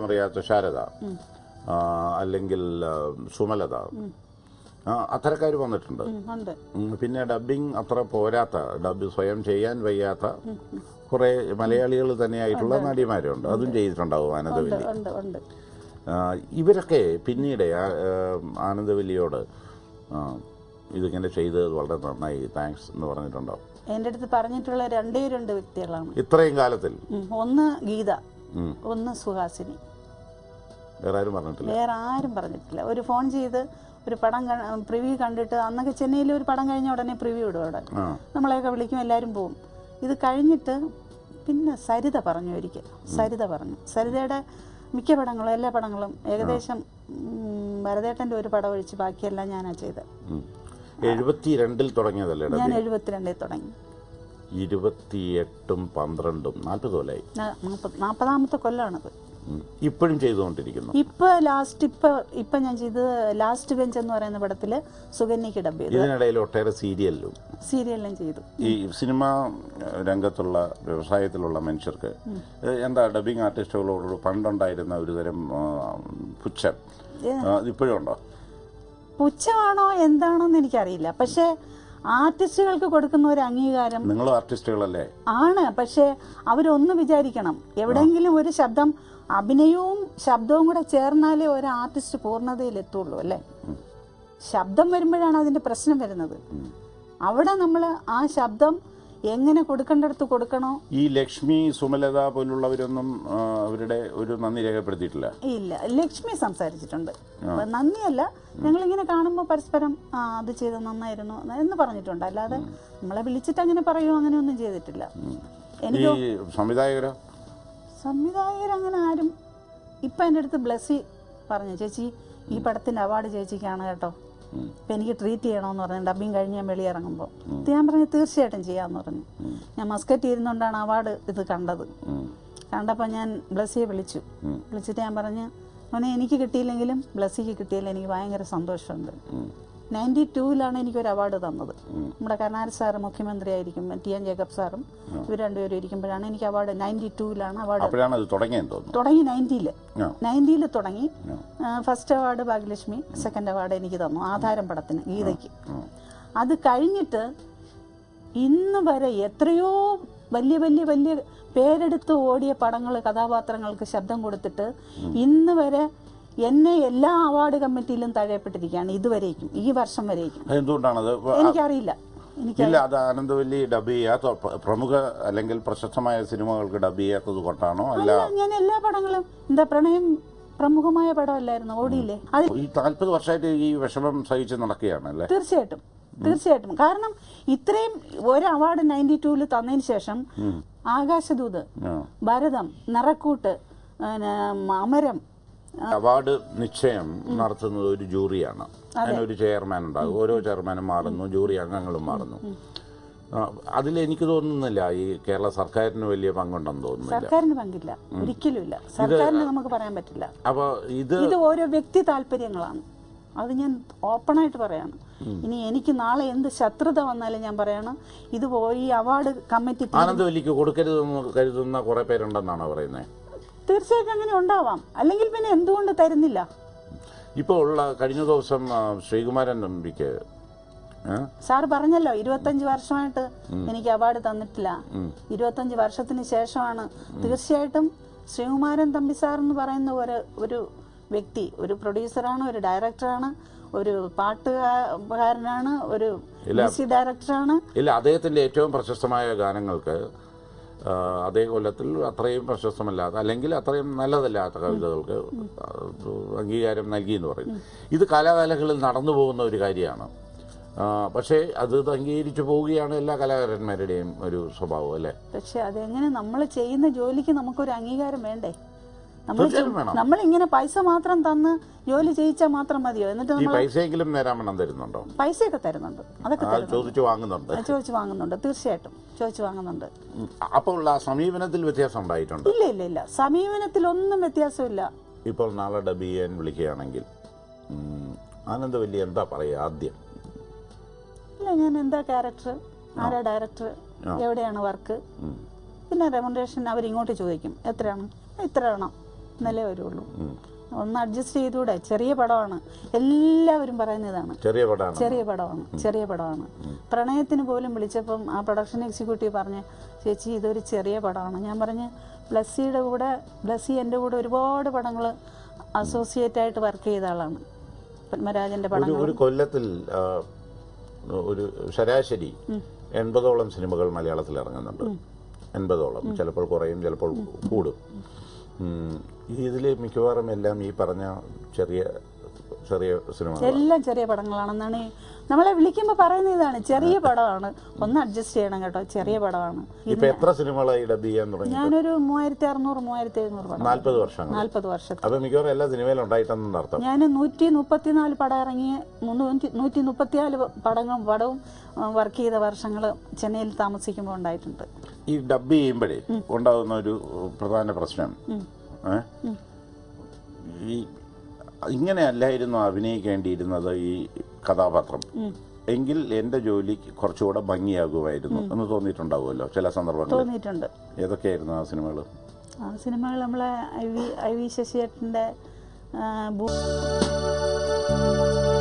അറിയാത്ത ശാരദ ആ, അല്ലെങ്കിൽ ആ, സുമലത അത്തരക്കാർ വന്നിട്ടുണ്ട് ഉം, ഉണ്ട് ഉം, പിന്നെ ഡബിങ് അത്ര പോരാത്ത ഡബ് സ്വയം ചെയ്യാൻ വയ്യാത്ത കുറെ മലയാളികൾ തന്നെയായിട്ടുള്ള നടിമാരുണ്ട് അതും ചെയ്തിട്ടുണ്ടാവും ആനന്ദവല്ലി ഉണ്ട് ഉണ്ട് ആ, ഇവരൊക്കെ പിന്നീട് ആ- ആ, ആനന്ദവല്ലിയോട് ആ, ഇതിങ്ങനെ ചെയ്തത് വളരെ നന്നായി താങ്ക്സ് എന്ന് പറഞ്ഞിട്ടുണ്ടോ എൻ്റെ അടുത്ത് പറഞ്ഞിട്ടുള്ള രണ്ടേ രണ്ട് വ്യക്തികളാണ് ഇത്രയും കാലത്തിൽ ഉം, ഒന്ന് ഗീത ഉം. ഒന്ന് സുഹാസിനി വേറെ ആരും പറഞ്ഞിട്ടില്ല വേറെ ആരും പറഞ്ഞിട്ടില്ല ഒരു ഫോൺ ചെയ്ത് ഒരു പടം പ്രിവ്യൂ കണ്ടിട്ട് അന്നൊക്കെ ചെന്നൈയിൽ ഒരു പടം കഴിഞ്ഞ ഉടനെ പ്രിവ്യൂ ഇടും അവിടെ ആ നമ്മളെയൊക്കെ വിളിക്കും എല്ലാവരും പോവും ഇത് കഴിഞ്ഞിട്ട് പിന്നെ സരിത പറഞ്ഞു ഒരിക്കൽ സരിത പറഞ്ഞു സരിതയുടെ മിക്ക പടങ്ങളും എല്ലാ പടങ്ങളും ഏകദേശം ഉം, ഭരതേട്ടൻ്റെ ഒരു പടം ഒഴിച്ച് ബാക്കിയെല്ലാം ഞാനാ ചെയ്തത് എഴുപത്തിരണ്ടിൽ തുടങ്ങിയതല്ലേ ഞാൻ ഡബിങ് എഴുപത്തിരണ്ടിൽ തുടങ്ങി ഇരുപത്തിയെട്ടും പന്ത്രണ്ടും നാൽപ്പത് കൊല്ലായി നാ- നാപ്പത് നാൽപ്പതാമത്തെ കൊല്ലമാണത് ഉം. ഇപ്പോഴും ചെയ്തുകൊണ്ടിരിക്കുന്നു ഇപ്പൊ ലാസ്റ്റ് ഇപ്പൊ ഇപ്പൊ ഞാൻ ചെയ്തത് ലാസ്റ്റ് ബെഞ്ച് എന്ന് പറയുന്ന പടത്തില് സുകന്യക്ക് ഡബ് ചെയ്തു ഇതിനിടയിൽ ഒട്ടേറെ സീരിയലിലും സീരിയലിലും ചെയ്തു ഈ സിനിമ രംഗത്തുള്ള വ്യവസായത്തിലുള്ള മനുഷ്യർക്ക് എന്താ ഡബിങ് ആർട്ടിസ്റ്റുകളോട് പണ്ടുണ്ടായിരുന്ന ഒരുതരം ആ, പുച്ഛം ആ, ഇപ്പോഴും ഉണ്ടോ പുച്ഛമാണോ എന്താണോന്ന് എനിക്കറിയില്ല പക്ഷെ ആർട്ടിസ്റ്റുകൾക്ക് കൊടുക്കുന്ന ഒരു അംഗീകാരം നിങ്ങളും ആർട്ടിസ്റ്റുകളല്ലേ ആണ് പക്ഷെ അവരൊന്ന് വിചാരിക്കണം എവിടെയെങ്കിലും ഒരു ശബ്ദം അഭിനയവും ശബ്ദവും കൂടെ ചേർന്നാലേ ഒരു ആർട്ടിസ്റ്റ് പൂർണ്ണതയിൽ എത്തുള്ളൂ അല്ലേ ശബ്ദം വരുമ്പോഴാണ് അതിന്റെ പ്രശ്നം വരുന്നത് അവിടെ നമ്മൾ ആ ശബ്ദം എങ്ങനെ കൊടുക്കേണ്ടടുത്ത് കൊടുക്കണോ ഈ ലക്ഷ്മി സുമലത പോലുള്ളവരൊന്നും ആ, അവരുടെ ഒരു നന്ദി രേഖപ്പെടുത്തിയിട്ടില്ല ഇല്ല ലക്ഷ്മി സംസാരിച്ചിട്ടുണ്ട് അപ്പൊ നന്ദിയല്ല ഞങ്ങളിങ്ങനെ കാണുമ്പോൾ പരസ്പരം ആ അത് ചെയ്ത് നന്നായിരുന്നു എന്ന് പറഞ്ഞിട്ടുണ്ട് അല്ലാതെ നമ്മളെ വിളിച്ചിട്ട് അങ്ങനെ പറയുമോ അങ്ങനെയൊന്നും ചെയ്തിട്ടില്ല എനിക്ക് ഈ സംവിധായകരോ സംവിധായകർ അങ്ങനെ ആരും ഇപ്പൊ എൻ്റെ അടുത്ത് ബ്ലസ്സി പറഞ്ഞു ചേച്ചി ഈ പടത്തിന്റെ അവാർഡ് ചേച്ചിക്കാണ് കേട്ടോ അപ്പൊ എനിക്ക് ട്രീറ്റ് ചെയ്യണമെന്ന് പറഞ്ഞു ഡബിങ് കഴിഞ്ഞ് ഞാൻ വെളിയിറങ്ങുമ്പോൾ ഇത് ഞാൻ പറഞ്ഞു തീർച്ചയായിട്ടും ചെയ്യാന്ന് പറഞ്ഞു ഞാൻ മസ്കറ്റ് ഇരുന്നുകൊണ്ടാണ് അവാർഡ് ഇത് കണ്ടത് ഉം. കണ്ടപ്പോൾ ഞാൻ ബ്ലസ്സിയെ വിളിച്ചു വിളിച്ചിട്ട് ഞാൻ പറഞ്ഞു മോനെ എനിക്ക് കിട്ടിയില്ലെങ്കിലും ബ്ലസ്സിക്ക് കിട്ടിയാലും എനിക്ക് ഭയങ്കര സന്തോഷമുണ്ട് നയൻറ്റി ടൂവിലാണ് എനിക്കൊരു അവാർഡ് തന്നത് നമ്മുടെ കർണാടക സാറ് മുഖ്യമന്ത്രിയായിരിക്കും ടി എൻ ജേക്കബ് സാറും ഇവർ രണ്ടുപേരും ഇരിക്കുമ്പോഴാണ് എനിക്ക് അവാർഡ് നയൻറ്റി ടൂവിലാണ് അവാർഡ് അപ്പോഴാണ് അത് തുടങ്ങിയെന്ന് തോന്നുന്നു തുടങ്ങി നയൻറ്റിയില് ആ. നയൻറ്റിയിൽ തുടങ്ങി ആ. First award Bhagyalakshmi second award എനിക്ക് തന്നു ആധാരം പടത്തിന് ഗീതയ്ക്ക് അത് കഴിഞ്ഞിട്ട് ഇന്ന് വരെ എത്രയോ വലിയ വലിയ വലിയ പേരെടുത്ത് ഓടിയ പടങ്ങൾ കഥാപാത്രങ്ങൾക്ക് ശബ്ദം കൊടുത്തിട്ട് ഇന്ന് വരെ എന്നെ എല്ലാ അവാർഡ് കമ്മിറ്റിയിലും തഴയപ്പെട്ടിരിക്കുകയാണ് ഇതുവരേക്കും ഈ വർഷം വരേക്കും അതെന്തുകൊണ്ടാണത് എനിക്കറിയില്ല എനിക്ക് ഇല്ല അത് ആനന്ദവല്ലി ഡബ് ചെയ്യാത്ത പ്ര- പ്രമുഖ അല്ലെങ്കിൽ പ്രശസ്തമായ സിനിമകൾക്ക് ഡബ് ചെയ്യാത്തത് കൊണ്ടാണോ അല്ല അല്ല, ഞാൻ എല്ലാ പടങ്ങളും എന്താ പ്രണയം പ്രമുഖമായ പടമല്ലായിരുന്നു ഓടിയില്ലേ അത് ഈ നാൽപ്പത് വർഷമായിട്ട് ഈ വിഷമം സഹിച്ച് നടക്കുകയാണ് അല്ലേ തീർച്ചയായിട്ടും തീർച്ചയായിട്ടും കാരണം ഇത്രയും ഒരു അവാർഡ് നയൻറ്റി ടൂവിൽ തന്നതിന് ശേഷം ആകാശദൂത് ആ. ഭരതം നിറക്കൂട്ട് പിന്നെ അമരം അവാർഡ് നിശ്ചയം നടത്തുന്നത് ഒരു ജൂറിയാണ് അതിനൊരു ചെയർമാൻ ഉണ്ടാകും ഓരോ ചെയർമാനും മാറുന്നു ജൂറി അംഗങ്ങളും മാറുന്നു ആ, അതിലെനിക്ക് തോന്നുന്നില്ല ഈ കേരള സർക്കാരിന് വലിയ പങ്കുണ്ടെന്ന് തോന്നുന്നില്ല സർക്കാരിന് പങ്കില്ല ഒരിക്കലും ഇല്ല സർക്കാരിന് നമുക്ക് പറയാൻ പറ്റില്ല അപ്പോൾ ഇത് ഇത് ഓരോ വ്യക്തി താല്പര്യങ്ങളാണ് അത് ഞാൻ ഓപ്പണായിട്ട് പറയാണ് ഇനി എനിക്ക് നാളെ എന്ത് ശത്രുത വന്നാലും ഞാൻ പറയണം ഇത് ഈ അവാർഡ് കമ്മിറ്റി ആനന്ദവല്ലിക്ക് കൊടുക്കരുതെന്ന് കരുതുന്ന കുറെ പേരുണ്ടെന്നാണോ പറയുന്നത് തീർച്ചയായിട്ടും അങ്ങനെ ഉണ്ടാവാം അല്ലെങ്കിൽ പിന്നെ എന്തുകൊണ്ട് തരുന്നില്ല ഇപ്പോൾ ഉള്ള കഴിഞ്ഞ ദിവസം ആ, ശ്രീകുമാരൻ നമ്പിക്ക് ഏ? സാർ പറഞ്ഞല്ലോ ഇരുപത്തഞ്ച് വർഷമായിട്ട് എനിക്ക് അവാർഡ് തന്നിട്ടില്ല ഇരുപത്തഞ്ച് വർഷത്തിന് ശേഷമാണ് തീർച്ചയായിട്ടും ശ്രീകുമാരൻ തമ്പി സാർ എന്ന് പറയുന്ന ഒരു ഒരു വ്യക്തി ഒരു പ്രൊഡ്യൂസറാണ് ഒരു ഡയറക്ടറാണ് ഒരു പാട്ടുകാരനാണ് ഒരു മ്യൂസിക് ഡയറക്ടറാണ് ഇല്ല അദ്ദേഹത്തിന്റെ ഏറ്റവും പ്രശസ്തമായ ഗാനങ്ങൾക്ക് ആ, അതേ കൊല്ലത്തിൽ അത്രയും പ്രശസ്തമല്ലാത്ത അല്ലെങ്കിൽ അത്രയും നല്ലതല്ലാത്ത കവിതകൾക്ക് ആ, അംഗീകാരം നൽകി എന്ന് പറയും ഇത് കാലാകാലങ്ങളിൽ നടന്നു പോകുന്ന ഒരു കാര്യമാണ് ആ, പക്ഷേ അത് അംഗീകരിച്ചു പോവുകയാണ് എല്ലാ കലാകാരന്മാരുടെയും ഒരു സ്വഭാവം അല്ലേ പക്ഷെ അതെങ്ങനെ നമ്മൾ ചെയ്യുന്ന ജോലിക്ക് നമുക്കൊരു അംഗീകാരം വേണ്ടേ നമ്മൾ തീർച്ചയായും വേണം നമ്മൾ ഇങ്ങനെ പൈസ മാത്രം തന്ന് ജോലി ചെയ്യിച്ചാൽ മാത്രം മതിയോ എന്നിട്ട് ഈ നമ്മൾ പൈസയെങ്കിലും നേരാമണം തരുന്നുണ്ടോ പൈസയൊക്കെ തരുന്നുണ്ട് അതൊക്കെ ആ, ചോദിച്ചു വാങ്ങുന്നുണ്ട് അത് ചോദിച്ചു വാങ്ങുന്നുണ്ട് തീർച്ചയായിട്ടും ചോദിച്ചു വാങ്ങുന്നുണ്ട് ഉം. അപ്പോൾ ആ സമീപനത്തിൽ വ്യത്യാസം ഉണ്ടായിട്ടുണ്ട് ഇല്ല ഇല്ല ഇല്ല സമീപനത്തിലൊന്നും വ്യത്യാസമില്ല ഇപ്പോൾ നാളെ ഡബ് ചെയ്യാൻ വിളിക്കുകയാണെങ്കിൽ ഉം, ആനന്ദവല്ലി എന്താ പറയുക ആദ്യം ഇല്ല ഞാൻ എന്താ ക്യാരക്ടർ ആരാ ഡയറക്ടർ എവിടെയാണ് വർക്ക് പിന്നെ റെമുനറേഷൻ അവർ ഇങ്ങോട്ട് ചോദിക്കും എത്രയാണ് ഇത്ര വേണം എന്നല്ലേ വരുള്ളൂ ഒന്ന് അഡ്ജസ്റ്റ് ചെയ്തൂടെ ചെറിയ പടമാണ് എല്ലാവരും പറയുന്നതാണ് ചെറിയ പടമാണ് ചെറിയ പടമാണ് ചെറിയ പടമാണ് പ്രണയത്തിന് പോലും വിളിച്ചപ്പം ആ പ്രൊഡക്ഷൻ എക്സിക്യൂട്ടീവ് പറഞ്ഞ് ചേച്ചി ഇതൊരു ചെറിയ പടമാണ് ഞാൻ പറഞ്ഞ് ബ്ലസ്സിയുടെ കൂടെ ബ്ലസ്സി എൻ്റെ കൂടെ ഒരുപാട് പടങ്ങൾ അസോസിയേറ്റ് ആയിട്ട് വർക്ക് ചെയ്ത ആളാണ് പത്മരാജന്റെ ഒരു പടങ്ങൾ ഒരു കൊല്ലത്തിൽ ആ, ഒരു ശരാശരി എൺപതോളം സിനിമകൾ മലയാളത്തിൽ ഇറങ്ങുന്നുണ്ട് എൺപതോളം ചിലപ്പോൾ കുറയും ചിലപ്പോൾ കൂടും ഉം. ഇതിൽ മിക്കവാറും എല്ലാം ഈ പറഞ്ഞ ചെറിയ ചെറിയ സിനിമകൾ എല്ലാം ചെറിയ പടങ്ങളാണെന്നാണ് ഈ- നമ്മളെ വിളിക്കുമ്പോൾ പറയുന്ന ഇതാണ് ചെറിയ പടമാണ് ഒന്ന് അഡ്ജസ്റ്റ് ചെയ്യണം കേട്ടോ ചെറിയ പടമാണ് ഇപ്പൊ എത്ര സിനിമകളായി ഡബ് ചെയ്യാൻ തുടങ്ങി ഞാനൊരു മൂവായിരത്തി അറുന്നൂറ് മൂവായിരത്തി എഴുന്നൂറ് പടം നാൽപ്പത് വർഷങ്ങൾ നാൽപ്പത് വർഷത്തെ അപ്പൊ മിക്കവാറും എല്ലാ സിനിമയിലും ഉണ്ടായിട്ടെന്ന് അർത്ഥം ഞാൻ നൂറ്റി മുപ്പത്തിനാല് പടം ഇറങ്ങി മുന്നൂറ്റി നൂറ്റി മുപ്പത്തിനാല് പടങ്ങളും പടവും വർക്ക് ചെയ്ത വർഷങ്ങൾ ചെന്നൈയിൽ താമസിക്കുമ്പോൾ ഉണ്ടായിട്ടുണ്ട് ഈ ഡബ് ചെയ്യുമ്പോഴേ ഉണ്ടാകുന്ന ഒരു പ്രധാന പ്രശ്നം ഏ? ഈ ഇങ്ങനെ അല്ലായിരുന്നു അഭിനയിക്കേണ്ടിയിരുന്നത് ഈ കഥാപാത്രം എങ്കിൽ എന്റെ ജോലി കുറച്ചുകൂടെ ഭംഗിയാകുമായിരുന്നു എന്ന് തോന്നിയിട്ടുണ്ടാവുമല്ലോ ചില സന്ദർഭങ്ങളിൽ തോന്നിയിട്ടുണ്ട് ഏതൊക്കെയായിരുന്നു ആ സിനിമകൾ ആ സിനിമകൾ നമ്മളെ ഐ വി ഐ വി ശശിയേട്ടൻ്റെ